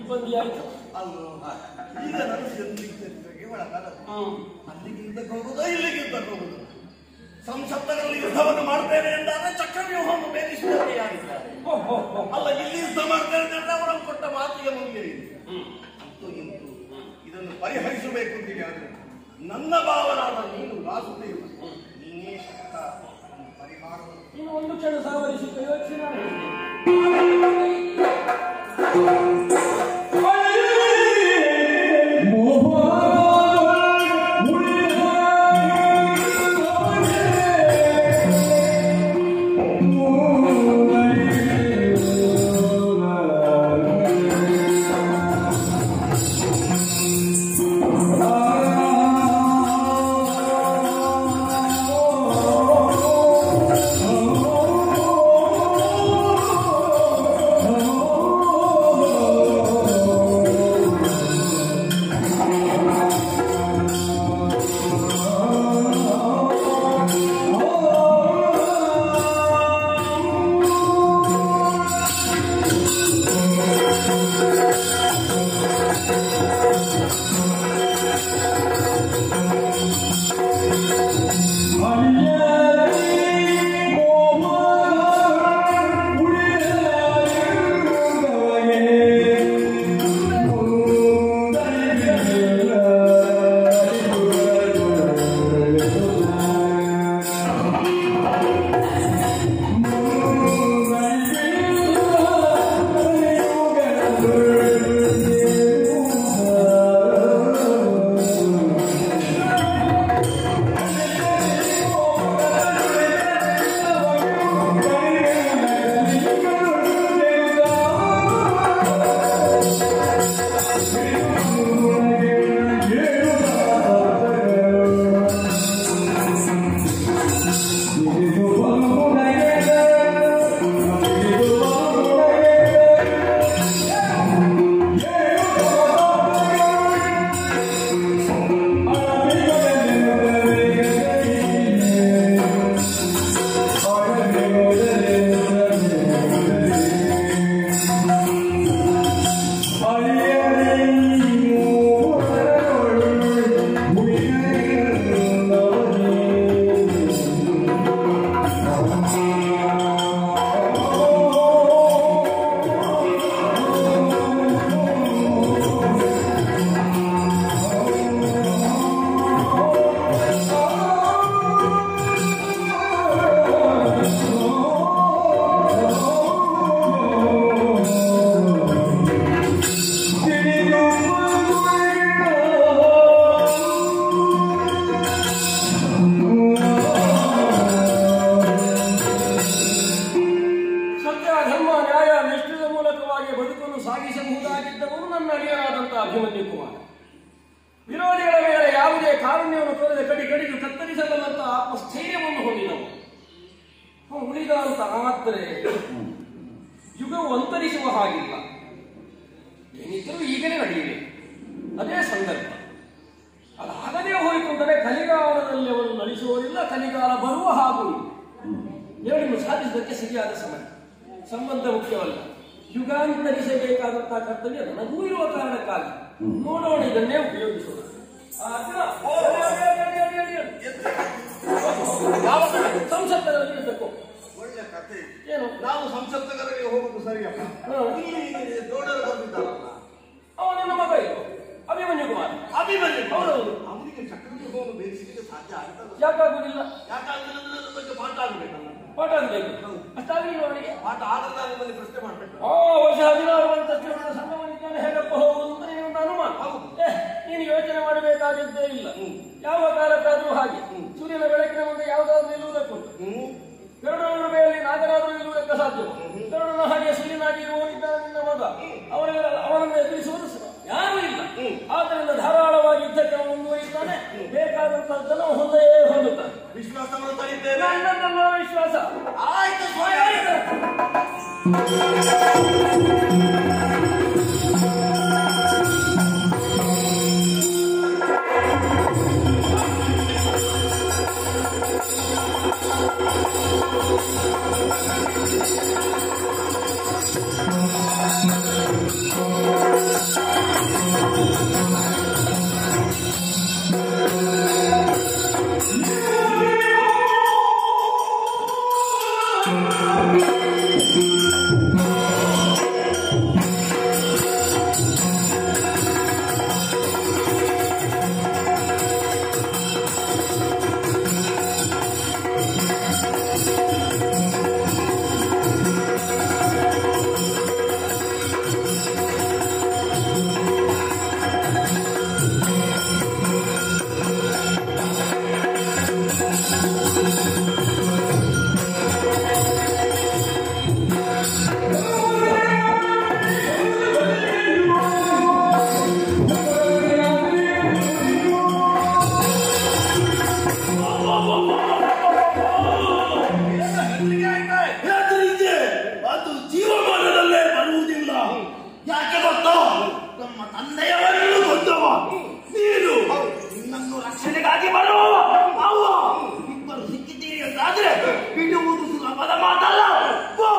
ಬಂದಿಯಾಯ್ತು ಅಲ್ವಾ ಈಗ ನಾನು ಎಂದಿಗೆ ಒಳಗಾದ ಹ್ಮ್ ಅಲ್ಲಿಗಿಂತ ಹೋಗುದಾ ಇಲ್ಲಿಗಿಂತ ಹೋಗುದು ಸಂಸತ್ತರಲ್ಲಿ ಯುದ್ಧವನ್ನು ಮಾಡ್ತೇನೆ ಎಂದಾಗ ಚಕ್ರವ್ಯೂಹವನ್ನು ಭೇದಿಸಿದವರೆಯಾಗಿದ್ದಾರೆ ಹೋ, ಹೋ, ಹೋ. ಅಲ್ಲ ಇಲ್ಲಿ ಯುದ್ಧ ಮಾಡ್ತೇನೆ ಅಂತ ಅವರು ಕೊಟ್ಟ ಮಾತಿಗೆ ಮುಗಿಯಿರಿ ಹ್ಮ್ ಅಂತೂ ಇಂತೂ ಇದನ್ನು ಪರಿಹರಿಸಬೇಕು ಅಂತೇಳಿ ಆದ್ರೆ ನನ್ನ ಭಾವನಾದ ನೀನು ವಾಸುದೇವ ನೀನೇ ಶಕ್ತ ಇದನ್ನು ಪರಿಹಾರವನ್ನು ಇನ್ನು ಒಂದು ಕ್ಷಣ ಸಾವರಿಸಿ ಯೋಚನೆ ಮಾಡಿ. ಸತ್ಯ ಧರ್ಮ ನ್ಯಾಯ ನಿಷ್ಠದ ಮೂಲಕವಾಗಿ ಬದುಕನ್ನು ಸಾಗಿಸಬಹುದಾಗಿದ್ದವನು ನನ್ನ ಅಡಿಯರಾದಂತಹ ಅಭಿಮನ್ಯು ಕುಮಾರ ವಿರೋಧಿಗಳ ಮೇಲೆ ಯಾವುದೇ ಕಾರುಣ್ಯವನ್ನು ತೋರದೆ ಕಡಿ ಕಡಿದು ಕತ್ತರಿಸಬಲ್ಲಂತಹ ಆತ್ಮಸ್ಥೈರ್ಯವನ್ನು ಹೊಂದಿದವು ಅವನು ಉಳಿದ ಅಂತ ಆದರೆ ಯುಗವು ಅಂತರಿಸುವ ಹಾಗಿಲ್ಲ ಏನಿದ್ದರೂ ಈಗಲೇ ನಡೆಯಬೇಕು ಅದೇ ಸಂದರ್ಭ ಅದಾಗದೇ ಹೋಯಿತು ಅಂದರೆ ಕಲಿಗಾಲದಲ್ಲಿ ಅವರು ನಡೆಸುವವರಿಲ್ಲ ಕಲಿಗಾಲ ಬರುವ ಹಾಗೂ ಇಲ್ಲ. ಎರಡನ್ನು ಸಾಧಿಸುವುದಕ್ಕೆ ಸರಿಯಾದ ಸಮಯ ಸಂಬಂಧ ಮುಖ್ಯವಲ್ಲ ಯುಗಾಂತರಿಸಬೇಕಾದಂತಹ ಕರ್ತವ್ಯ ನನಗೂ ಇರುವ ಕಾರಣಕ್ಕಾಗಿ ನೋಡೋಣ ಇದನ್ನೇ ಉಪಯೋಗಿಸೋಣ ಆ, ಅರ್ಜುನ, ಅಡಿ, ಅಡಿ, ಅಡಿ, ಅಡಿ, ಅಡಿ, ಅಡಿ. ಯಾವ ಕಡೆ? ಸಂಸತ್ತರಲ್ಲಿ ಇರಬೇಕು ಒಳ್ಳೆ ಕಥೆ ಏನು ನಾವು ಸಂಸತ್ತಗರಿಗೆ ಹೋಗುದು ಸರಿಯಪ್ಪ ಹ್ಮ್. ಇಲ್ಲಿ ದೊಡ್ಡವರು ಬಂದಿದ್ದಾರಲ್ಲ ಅವನು ನನ್ನ ಮಗ ಇದು ಅಭಿಮನ್ಯು ಕುಮಾರ್ ಅಭಿಮನ್ಯು ಹೌದೌದು ಅವನಿಗೆ ಚಕ್ರವ್ಯೂಹವನ್ನು ಭೇದಿಸಲಿಕ್ಕೆ ಸಾಧ್ಯ ಆಗ್ತದೆ ಯಾಕಾಗುದಿಲ್ಲ ಯಾಕಂದ್ರೆ ಅದ್ರ ಬಗ್ಗೆ ಪಾಠ ಆಗ್ಬೇಕಲ್ಲ ಪಾಠ ಆಗಬೇಕು ಅಷ್ಟಾಗಲಿಲ್ಲ ಅವನಿಗೆ ಪಾಠ ಆದ್ರೆ ನಾನು ನಿಮ್ಮಲ್ಲಿ ಪ್ರಶ್ನೆ ಮಾಡ್ಬೇಕು ಆ ವರ್ಷ ಹದಿನಾರು ವರ್ಷ ಸಂಗಮನಿದ್ದಾನೆ ಹೇಗಪ್ಪ ಹೋಗುದು ಅಂತ ನಿನ್ನೊಂದು ಅನುಮಾನ ಹೌದು. ಏ, ನೀನು ಯೋಚನೆ ಮಾಡಬೇಕಾದದ್ದೇ ಇಲ್ಲ ಹ್ಮ್. ಯಾವ ಕಾಲಕ್ಕಾದ್ರೂ ಹಾಗೆ ಸೂರ್ಯನ ಬೆಳಕಿನ ಮುಂದೆ ಯಾವುದಾದ್ರೂ ನಿಲ್ಲುವುದಕ್ಕುಂಟು ಹ್ಮ್ ಗರುಡನ ಉಡುಮೆಯಲ್ಲಿ ನಾಗರಾದರೂ ನಿಲ್ಲುವುದಕ್ಕೆ ಸಾಧ್ಯ ಗರುಡನ ಹಾಗೆ ಸೂರ್ಯನಾಗಿ ಇರುವವನಿದ್ದಾನೆ ನಿನ್ನ ಮಗ ಅವನಿಗೆ ಅವನನ್ನು ಎದುರಿಸುವುದು ಸ- ಯಾರೂ ಇಲ್ಲ ಹ್ಮ್. ಆದ್ದರಿಂದ ಧಾರಾಳವಾಗಿ ಯುದ್ಧಕ್ಕೆ ಅವನು ಮುಂದುವರಿತಾನೆ ಬೇಕಾದಂತಹದ್ದನ್ನು ಹೊಂದೇ ಹೊಂದುತ್ತಾನೆ ವಿಶ್ವಾಸವನ್ನು ತರಿದ್ದೇನೆ ನನ್ನದಲ್ಲ ವಿಶ್ವಾಸ ಆಯ್ತು ಸ್ವಾಮಿ. ಿ ತಂದೆಯವರನ್ನು ಕೊಂದವ ನೀನು ನಿನ್ನನ್ನು ರಕ್ಷಣೆಗಾಗಿ ಬರುವವ ಅವ ಇಬ್ಬರು ಸಿಕ್ಕಿದ್ದೀರಿ ಅಂತಾದ್ರೆ ಬಿಡುವುದು ಸುಲಭದ ಮಾತಲ್ಲ ಬಾ.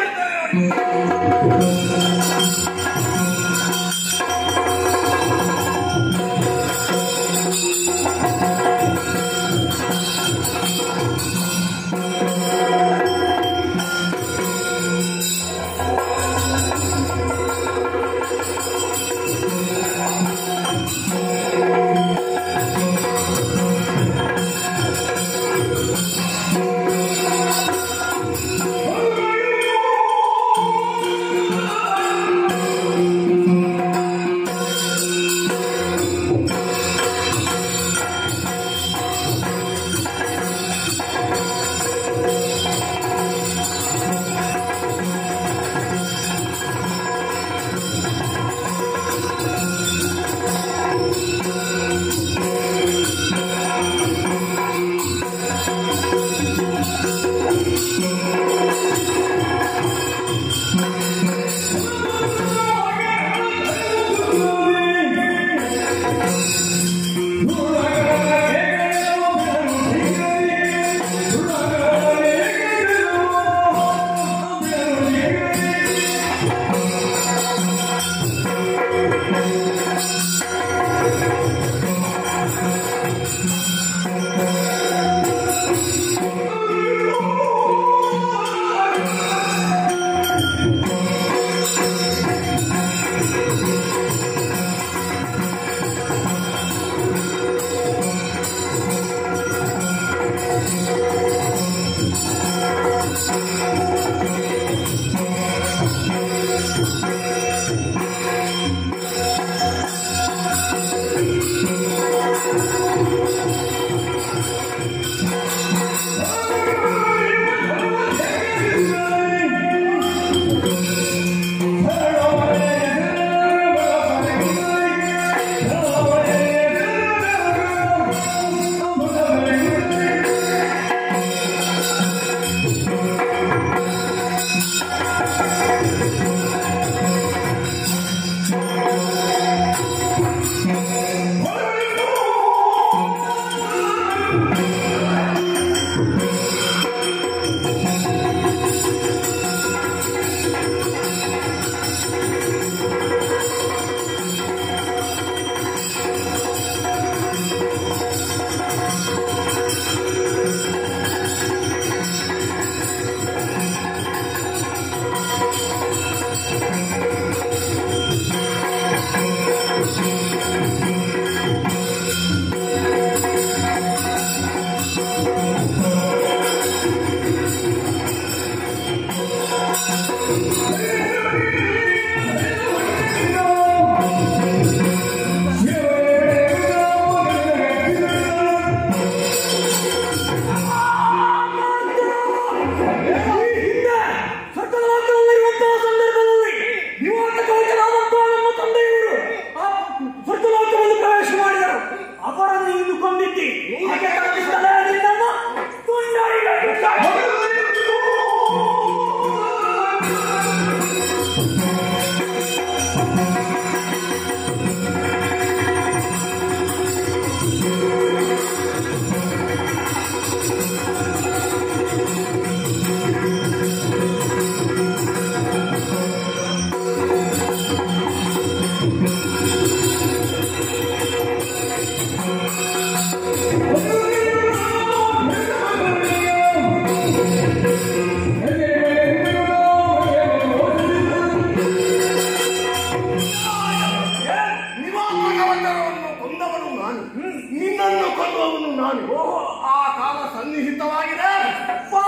ಸ್ವರ್ಗಲೋಕದಲ್ಲಿರುವಂತಹ ಸಂದರ್ಭದಲ್ಲಿ ನಿವಾಸಕವಚನಾದಂತಹ ನಮ್ಮ ತಂದೆಯವರು ಆ ಸ್ವರ್ಗಲೋಕವನ್ನು ಪ್ರವೇಶ ಮಾಡಿದರು ಅವರನ್ನು ಇನ್ನು ಕೊಂದಿದ್ದಿ ಹಾಗೆ ತಪ್ಪಿಸಲೇ ನಿನ್ನನ್ನು ತುಂಡರಿಗೆ ಬಿಸಾಕಿ. ನಿವಾಸಕವಚನವನ್ನು ಕೊಂದವನು ನಾನು ನಿನ್ನನ್ನು ಕೊಲ್ಲುವವನು ನಾನು ಓಹೋ ಆ ಕಾಲ ಸನ್ನಿಹಿತವಾಗಿದೆ ಬಾ.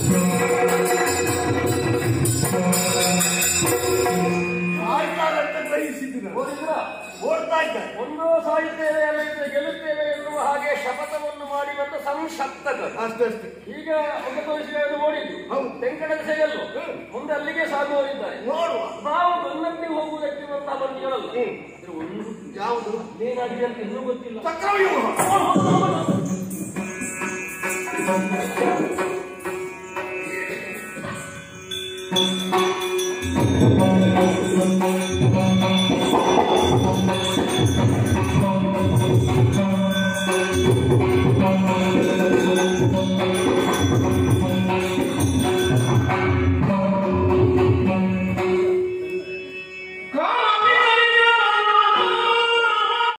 ಸಾಯ್ತಾರಂತೆ ಗ್ರಹಿಸಿದ್ದು ನಾನು. ಓದಿದ್ರ ಓಡ್ತಾ ಇದ್ದಾರೆ ಒಂದೋ ಸಾಯುತ್ತೇವೆ ಅಲ್ಲದಿದ್ದರೆ ಗೆಲ್ಲುತ್ತೇವೆ ಎನ್ನುವ ಹಾಗೆ ಶಪಥವನ್ನು ಮಾಡಿ ಬಂದ ಸಂಶಕ್ತಕರು ಅಷ್ಟಷ್ಟೇ ಈಗ ಒಂಬತ್ತು ವರ್ಷಗಳನ್ನು ಓಡಿದ್ದು ಹೌದು. ತೆಂಕಣದ ಸೆಗಲ್ಲು ಮುಂದೆ ಅಲ್ಲಿಗೆ ಸಾಗುವವರಿದ್ದಾರೆ ನೋಡುವ ನಾವು ಬೆನ್ನತ್ತಿ ಹೋಗುವುದಕ್ಕಿರುವಂತಹ ಬಂದಿಗಳಲ್ಲ ಹ್ಮ್. ಇದ್ರ ಒಂದು ಯಾವುದು ಏನಾಗಿದೆ ಅಂತ ಇನ್ನೂ ಗೊತ್ತಿಲ್ಲ ಚಕ್ರವ್ಯೂಹ ಹೌದು, ಹೌದು, ಹೌದು.